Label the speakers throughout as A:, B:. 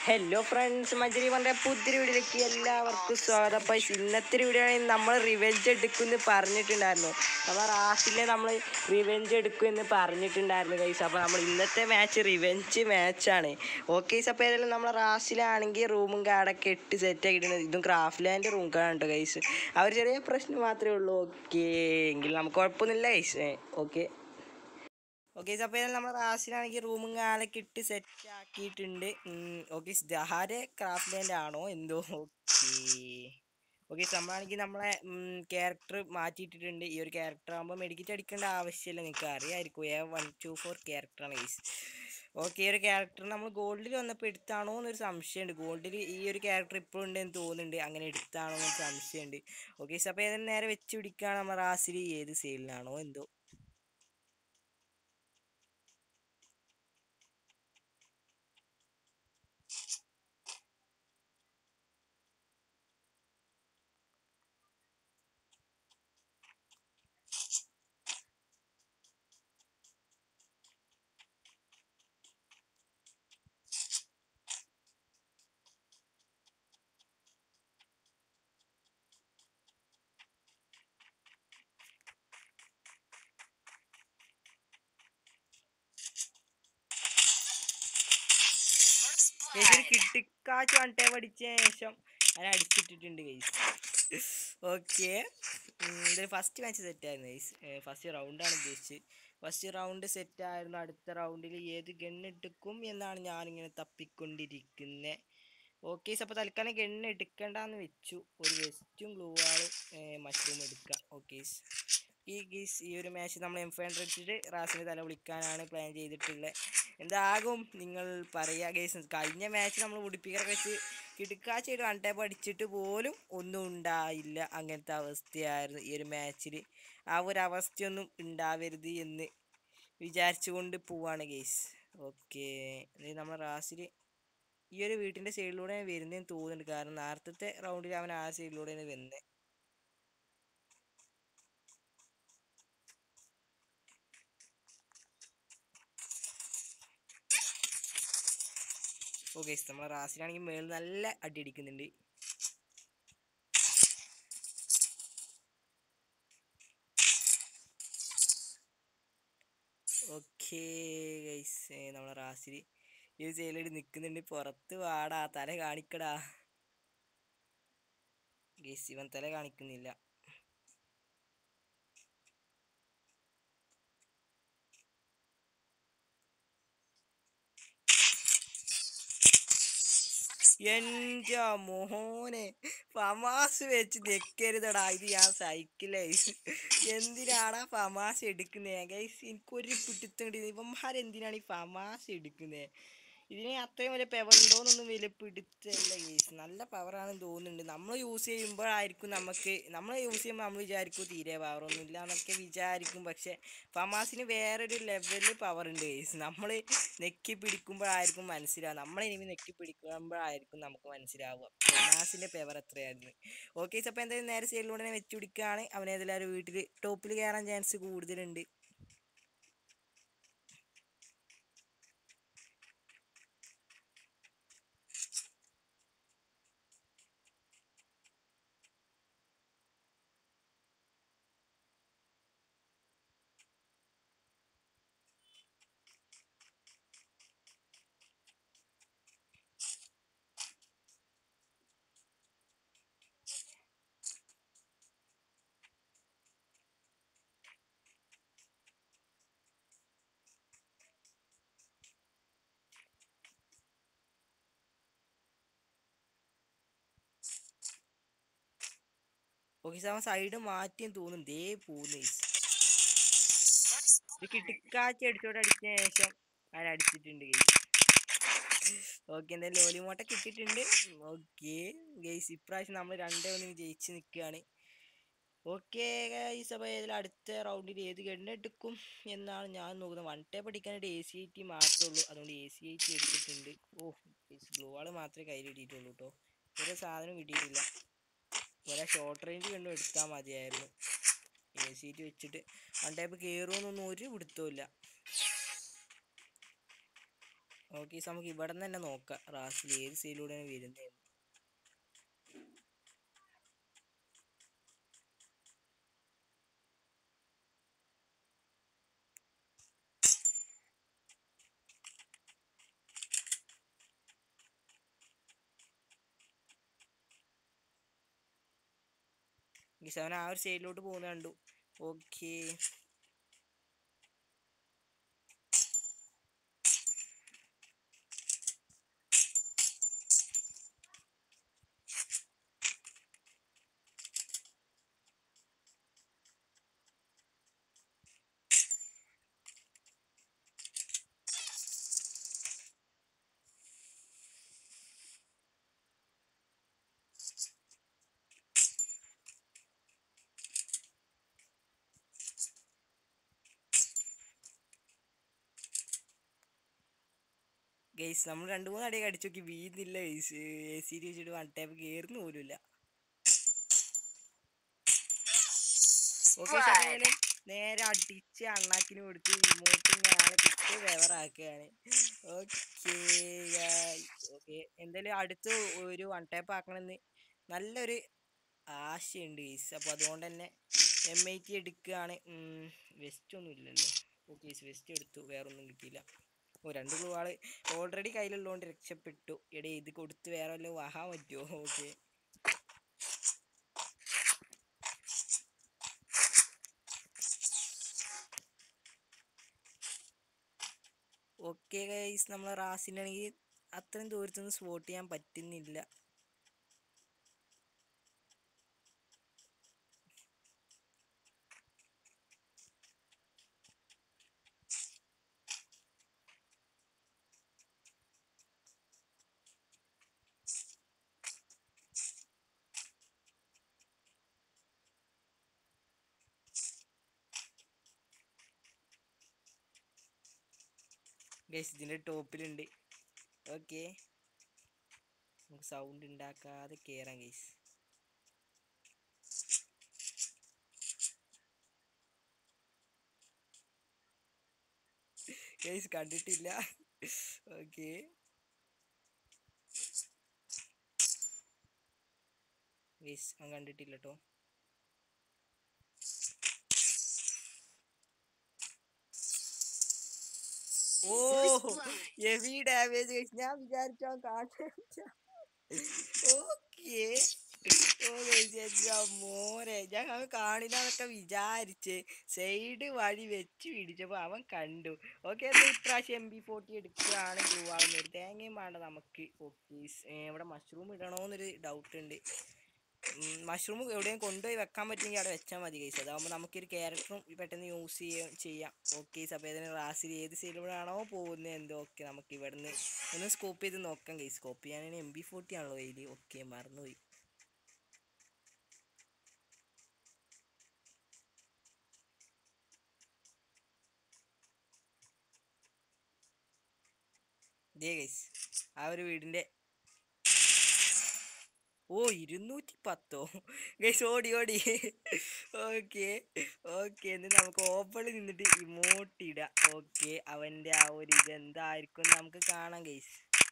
A: hello friends Manjeri പറഞ്ഞ പുതിയൊരു വീഡിയോയിലേക്ക് എല്ലാവർക്കും സ്വാഗതം അപ്പോൾ ഇന്നത്തെ വീഡിയോ ആണെങ്കിൽ നമ്മൾ റിവെഞ്ച് എടുക്കുമെന്ന് പറഞ്ഞിട്ടുണ്ടായിരുന്നു നമ്മൾ റാഫിലെ നമ്മൾ റിവെഞ്ച് എടുക്കുമെന്ന് പറഞ്ഞിട്ടുണ്ടായിരുന്നു ഗൈസ് അപ്പോൾ നമ്മൾ ഇന്നത്തെ മാച്ച് റിവെഞ്ച് മാച്ചാണ് ഓക്കെ അപ്പോൾ ഏതായാലും നമ്മൾ റാസിലാണെങ്കിൽ റൂമും കാർഡൊക്കെ ഇട്ട് സെറ്റ് ആക്കിയിട്ടുണ്ട് ഇതും ക്രാഫ്റ്റ്ലാൻഡ് റൂം കാർഡ് ഉണ്ട് ഗൈസ് അവർ ചെറിയ പ്രശ്നം മാത്രമേ ഉള്ളൂ ഓക്കെ എങ്കിൽ നമുക്ക് കുഴപ്പമൊന്നുമില്ല ഗൈസ് ഓക്കെ ഓക്കെ അപ്പോൾ നമ്മൾ റാസിലാണെങ്കിൽ റൂമും കാലൊക്കെ ഇട്ട് സെറ്റ് ആക്കിയിട്ടുണ്ട് ഓക്കെ ദഹാരെ ക്രാഫ്റ്റ് ലാൻഡ് ആണോ എന്തോ ഓക്കെ ഓക്കെ നമ്മളാണെങ്കിൽ നമ്മളെ ക്യാരക്ടർ മാറ്റിയിട്ടിട്ടുണ്ട് ഈ ഒരു ക്യാരക്ടർ ആകുമ്പോൾ മെഡിക്കറ്റ് അടിക്കേണ്ട ആവശ്യമില്ല നിങ്ങൾക്ക് അറിയാമായിരിക്കും എ വൺ ടു ഫോർ ക്യാരക്ടറാണ് ഗൈസ് ഓക്കെ ഈ ഒരു ക്യാരക്ടർ നമ്മൾ ഗോൾഡിൽ വന്നപ്പോൾ എടുത്താണോ എന്നൊരു സംശയമുണ്ട് ഗോൾഡിൽ ഈ ഒരു ക്യാരക്ടർ ഇപ്പോഴും ഉണ്ടെന്ന് തോന്നുന്നുണ്ട് അങ്ങനെ എടുത്താണോ എന്നൊരു സംശയമുണ്ട് ഓക്കെ അപ്പോൾ ഏതായാലും നേരെ വെച്ച് പിടിക്കുകയാണ് നമ്മൾ റാസിൽ ഏത് സെയിലിനാണോ എന്തോ ഗൈസ് കിട്ടിക്കാച്ച് വൺ ടൈം അടിച്ച ശേഷം ഞാൻ അടിച്ചിട്ടിട്ടുണ്ട് ഗൈസ് ഓക്കെ ഇതൊരു ഫസ്റ്റ് മാച്ച് സെറ്റ് ആയിരുന്നു ഗൈസ് ഫസ്റ്റ് റൗണ്ടാണ് ഉദ്ദേശിച്ചത് ഫസ്റ്റ് റൗണ്ട് സെറ്റ് ആയിരുന്നു അടുത്ത റൗണ്ടിൽ ഏത് ഗണ്ണ് എടുക്കും എന്നാണ് ഞാനിങ്ങനെ തപ്പിക്കൊണ്ടിരിക്കുന്നത് ഓക്കെ അപ്പോൾ തൽക്കാലം ഗണ്ണ് എടുക്കണ്ടെന്ന് വെച്ചു ഒരു വെസ്റ്റും ഗ്ലൂ വാളും മഷ്റൂം എടുക്കുക ഓക്കെ ഈ ഗീസ് ഈ ഒരു മാച്ച് നമ്മൾ എം ഫൈവ് ഹൺഡ്രഡ് വെച്ചിട്ട് റാസിന് തല വിളിക്കാനാണ് പ്ലാൻ ചെയ്തിട്ടുള്ളത് എന്താകും നിങ്ങൾ പറയുക ഗേസ് കഴിഞ്ഞ മാച്ച് നമ്മൾ ഉടുപ്പിക്കറ വെച്ച് കിടുക്കാച്ചയായിട്ട് വൺ ടൈപ്പ് അടിച്ചിട്ട് പോലും ഒന്നും ഉണ്ടായില്ല അങ്ങനത്തെ അവസ്ഥയായിരുന്നു ഈ ഒരു മാച്ചിൽ ആ ഒരു അവസ്ഥയൊന്നും ഉണ്ടാവരുത് എന്ന് വിചാരിച്ചുകൊണ്ട് പോവാണ് ഗേസ് ഓക്കെ നമ്മൾ റാസിൽ ഈ ഒരു വീട്ടിൻ്റെ സൈഡിലൂടെ വരുന്നതെന്ന് തോന്നുന്നുണ്ട് കാരണം നേരത്തെ റൗണ്ടിൽ അവൻ ആ സൈഡിലൂടെയാണ് വരുന്നത് ഓക്കെ നമ്മളെ റാസിലാണെങ്കിൽ മേളിൽ നല്ല അടി അടിക്കുന്നുണ്ട് ഓക്കെ ഗൈസ് നമ്മളെ റാസിൽ ഈ സൈഡിൽ നിൽക്കുന്നുണ്ട് പുറത്ത് വാടാ തല കാണിക്കടാ ഗൈസ് ഇവൻ തല കാണിക്കുന്നില്ല എൻ്റെ മോനെ ഫമാസ് വെച്ച് നിൽക്കരുതടാ ഇത് ഞാൻ സൈക്കിളേ എന്തിനാടാ ഫമാസ് എടുക്കുന്നത് ഗൈസ് എനിക്കൊരു പിടുത്തം കിട്ടിയത് ഇവന്മാരെന്തിനാണ് ഈ ഫമാസ് എടുക്കുന്നത് ഇതിന് അത്രയും വലിയ പവർ ഉണ്ടോയെന്നൊന്നും വലിയ പിടുത്തല്ല ഗൈസ് നല്ല പവറാണെന്ന് തോന്നുന്നുണ്ട് നമ്മൾ യൂസ് ചെയ്യുമ്പോഴായിരിക്കും നമുക്ക് നമ്മൾ യൂസ് ചെയ്യുമ്പോൾ നമ്മൾ വിചാരിക്കും തീരെ പവറൊന്നും ഇല്ല എന്നൊക്കെ വിചാരിക്കും പക്ഷെ ഫമാസിന് വേറൊരു ലെവലിൽ പവർ ഉണ്ട് ഗൈസ് നമ്മൾ നെക്കി പിടിക്കുമ്പോഴായിരിക്കും മനസ്സിലാവുക നമ്മൾ ഇനി നെക്കി പിടിക്കുമ്പോഴായിരിക്കും നമുക്ക് മനസ്സിലാവുക ഫമാസിൻ്റെ പവർ എത്രയായിരുന്നു ഓക്കെ അപ്പോൾ എന്തായാലും നേരെ സൈഡിലൂടെ വെച്ച് പിടിക്കുകയാണ് അവനേതെല്ലാവരും വീട്ടിൽ ടോപ്പിൽ കയറാൻ ചാൻസ് കൂടുതലുണ്ട് ഓക്കെ അവൻ സൈഡ് മാറ്റിയെന്ന് തോന്നുന്നു ദേ പോകുന്നു ഇത് കിട്ടിക്കാച്ചി അടിച്ചോടെ അടിച്ചതിന് ശേഷം അവൻ അടിച്ചിട്ടുണ്ട് ഗെയ്സ് ഓക്കെ എന്തായാലും ലോലിമോട്ട കിട്ടിയിട്ടുണ്ട് ഓക്കെ ഗെയ്സ് ഇപ്രാവശ്യം നമ്മൾ രണ്ടേ ഒന്നിന് ജയിച്ച് നിൽക്കുകയാണ് ഓക്കെ ഗൈസ് അപ്പോൾ ഇതിൽ അടുത്ത റൗണ്ടിൽ ഏത് ഗണ്ണ് എടുക്കും എന്നാണ് ഞാൻ നോക്കുന്നത് വൺ ടൈപ്പ് അടിക്കാനായിട്ട് എ സി ഐ ടി മാത്രമേ ഉള്ളൂ അതുകൊണ്ട് എ സി ഐ ടി എടുത്തിട്ടുണ്ട് ഓ ഗ്ലൂ വാൾ മാത്രമേ കയ്യിൽ കിട്ടിയിട്ടുള്ളൂ കേട്ടോ ഒരു സാധനം കിട്ടിയിട്ടില്ല ഒരേ ഷോർട്ട് റേഞ്ച് കണ്ടും എടുത്താൽ മതിയായിരുന്നു എ സി ടി വെച്ചിട്ട് വൺ ടൈപ്പ് കയറുമെന്നൊന്നും ഒരു പിടുത്തവും ഇല്ല ഓക്കെ നമുക്ക് ഇവിടെ നിന്ന് തന്നെ നോക്കാം റാസിൽ ഏത് സൈഡിലൂടെയാണ് വരുന്നത് ഗൈസ് അവൻ ആ ഒരു സൈഡിലോട്ട് പോകുന്ന കണ്ടു ഓക്കേ ഗൈസ് നമ്മൾ രണ്ട് മൂന്ന് അടിയൊക്കെ അടിച്ചു നോക്കി വീഴുന്നില്ല ഗൈസ് എ സി വെച്ചിട്ട് വൺ ടാപ്പ് കയറുന്നു പോലുമില്ല ഓക്കെ നേരെ അടിച്ച് അണ്ണാക്കിന് കൊടുത്ത് ഇമോട്ടും ഞാൻ കിട്ട് വെവറാക്കുകയാണ് ഓക്കെ ഓക്കെ എന്തായാലും അടുത്ത് ഒരു വൺ ടാപ്പ് ആക്കണമെന്ന് നല്ലൊരു ആശയുണ്ട് ഗൈസ് അപ്പോൾ അതുകൊണ്ട് തന്നെ എം ഐ ടി എടുക്കുകയാണ് വെസ്റ്റ് ഒന്നും ഇല്ലല്ലോ ഓക്കെ വെസ്റ്റ് എടുത്തു വേറൊന്നും കിട്ടിയില്ല ഓ രണ്ട് ബ്ലൂ ആള് ഓൾറെഡി കയ്യിലുള്ളതുകൊണ്ട് രക്ഷപ്പെട്ടു എടേ ഇത് കൊടുത്ത് വേറെ വല്ലതും വാഹാൻ പറ്റുമോ ഓക്കെ ഓക്കെ ഗൈസ് നമ്മൾ റാസിനാണെങ്കിൽ അത്രയും ദൂരത്തുനിന്ന് സ്പോട്ട് ചെയ്യാൻ പറ്റുന്നില്ല ഗൈസ് ഇതിൻ്റെ ടോപ്പിലുണ്ട് ഓക്കെ നമുക്ക് സൗണ്ട് ഉണ്ടാക്കാതെ കയറാം ഗൈസ് ഗൈസ് കണ്ടിട്ടില്ല ഓക്കെ ഗൈസ് അവൻ കണ്ടിട്ടില്ല കേട്ടോ ഓ ഹെവി ഡാമേജ് കഴിച്ച് ഞാൻ വിചാരിച്ചോ കാണിച്ച ഓക്കേ ഓ ഗൈസ് എന്താ മോനെ ഞാൻ അവൻ കാണില്ലാന്നൊക്കെ വിചാരിച്ച് സൈഡ് വഴി വെച്ച് പിടിച്ചപ്പോൾ അവൻ കണ്ടു ഓക്കെ എന്നാൽ ഇപ്രാവശ്യം എം ബി ഫോർട്ടി എടുക്കുകയാണ് ഗ്ലൂ ആവുന്ന ഒരു തേങ്ങയും വേണ്ട നമുക്ക് ഓക്കെ ഇവിടെ മഷ്റൂം ഇടണോന്നൊരു ഡൗട്ട് ഉണ്ട് മഷ്റൂം എവിടെയും കൊണ്ടുപോയി വെക്കാൻ പറ്റുമെങ്കിൽ അവിടെ വെച്ചാൽ മതി കൈസ് അതാകുമ്പോൾ നമുക്കൊരു ക്യാരക്ടറും പെട്ടെന്ന് യൂസ് ചെയ്യാൻ ചെയ്യാം ഓക്കെ അപ്പോൾ ഇതിന് റാസിൽ ഏത് സൈഡിലൂടെയാണോ പോകുന്നത് എന്തോ ഓക്കെ നമുക്ക് ഇവിടുന്ന് ഒന്ന് സ്കോപ്പ് ചെയ്ത് നോക്കാം കൈസ് സ്കോപ്പ് ചെയ്യാനാണെങ്കിൽ എം ബി ഫോർട്ടി ആണല്ലോ കയ്യിൽ ഓക്കെ മറന്നുപോയി ദേ ഗൈസ് ആ ഒരു വീടിൻ്റെ ഓ ഇരുന്നൂറ്റി പത്തോ ഗൈസ് ഓടി ഓടി ഓക്കെ ഓക്കെ എന്ന് നമുക്ക് ഓപ്പണിൽ നിന്നിട്ട് ഇമോട്ട് ഇടാം ഓക്കെ അവൻ്റെ ആ ഒരു ഇത് എന്തായിരിക്കും നമുക്ക് കാണാം ഗൈസ്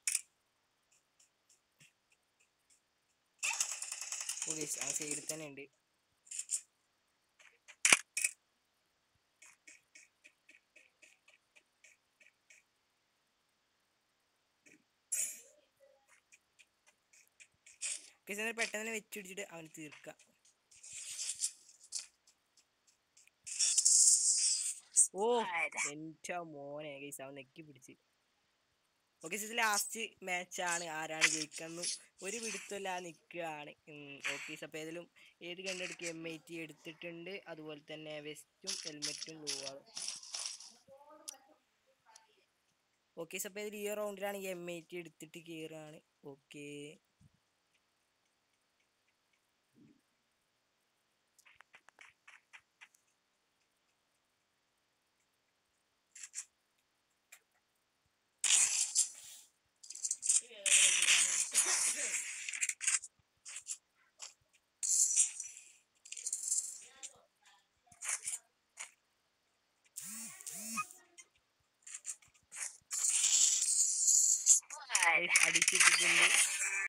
A: ഓ ഗൈസ് ആ സൈഡിൽ തന്നെ ഉണ്ട് ഗൈസ് എന്നാൽ പെട്ടെന്ന് തന്നെ വെച്ചിടിച്ചിട്ട് അവന് തീർക്കാം ഓ എൻ്റെ മോനെ ഗൈസ് അവൻ നെക്കി പിടിച്ച് ഓക്കെ ഇത് ലാസ്റ്റ് മാച്ചാണ് ആരാണ് ജയിക്കുന്നു ഒരു പിടുത്തല്ല നിൽക്കുകയാണ് ഓക്കെ അപ്പോൾ ഏതെങ്കിലും ഏത് കണ്ടെടുക്കുക എം ഐ ടി എടുത്തിട്ടുണ്ട് അതുപോലെ തന്നെ വെസ്റ്റും ഹെൽമെറ്റും ബ്ലൂ ആണ് ഓക്കെ അപ്പോൾ ഇതിൽ ഈ റൗണ്ടിലാണ് എം ഐ ടി എടുത്തിട്ട് കയറുകയാണ് ഓക്കെ അടിച്ചിട്ടിട്ടുണ്ട്